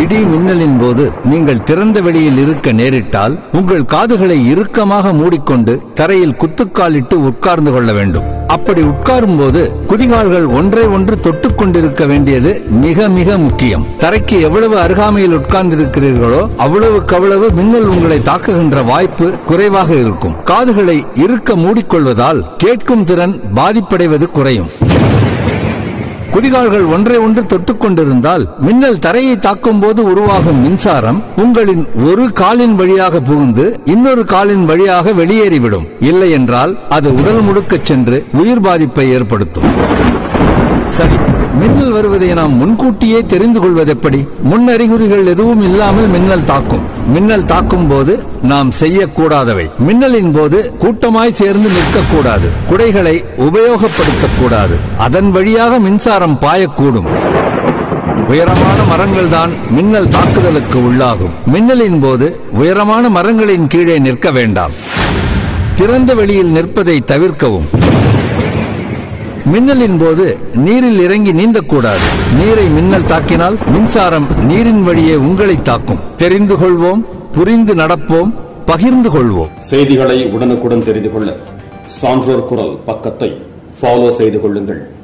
இடி மின்னலின் போது நீங்கள் திறந்த வெளியில் இருக்க நேரிட்டால் உங்கள் காதுகளை இறுக்கமாக மூடிக்கொண்டு தரையில் குத்துக்காலிட்டு உட்கார்ந்து கொள்ள வேண்டும் அப்படி உட்காரும் போது குதிகால்கள் ஒன்றை ஒன்று தொட்டுக் கொண்டிருக்க வேண்டியது மிக மிக முக்கியம் தரைக்கு எவ்வளவு அருகாமையில் உட்கார்ந்திருக்கிறீர்களோ அவ்வளவுக்கு அவ்வளவு மின்னல் உங்களை தாக்குகின்ற வாய்ப்பு குறைவாக இருக்கும் காதுகளை இறுக்க மூடிக்கொள்வதால் கேட்கும் திறன் பாதிப்படைவது குறையும் குதிகால்கள் ஒன்றை ஒன்று தொட்டுக் கொண்டிருந்தால் மின்னல் தரையை தாக்கும் போது உருவாகும் மின்சாரம் உங்களின் ஒரு காலின் வழியாக புகுந்து இன்னொரு காலின் வழியாக வெளியேறிவிடும் இல்லை என்றால் அது உடல் முழுக்கச் சென்று உயிர் பாதிப்பை ஏற்படுத்தும் சரி மின்னல் வருவதை நாம் முன்கூட்டியே தெரிந்து கொள்வதெப்படி முன்னறிகுறிகள் எதுவும் இல்லாமல் மின்னல் தாக்கும் மின்னல் தாக்கும் போது நாம் செய்யக்கூடாதவை மின்னலின் போது கூட்டமாய் சேர்ந்து நிற்கக்கூடாது குடைகளை உபயோகப்படுத்தக்கூடாது அதன் வழியாக மின்சாரம் பாயக்கூடும் உயரமான மரங்கள் தான் மின்னல் தாக்குதலுக்கு உள்ளாகும் மின்னலின் போது உயரமான மரங்களின் கீழே நிற்க வேண்டாம் திறந்த வெளியில் நிற்பதை தவிர்க்கவும் மின்னலின் போது நீரில் இறங்கி நீந்தக்கூடாது நீரை மின்னல் தாக்கினால் மின்சாரம் நீரின் வழியே உங்களை தாக்கும் தெரிந்து கொள்வோம் புரிந்து நடப்போம் பகிர்ந்து கொள்வோம் செய்திகளை உடனுக்குடன் தெரிந்து கொள்ள சான்றோர் குரல் பக்கத்தை ஃபாலோ செய்து கொள்ளுங்கள்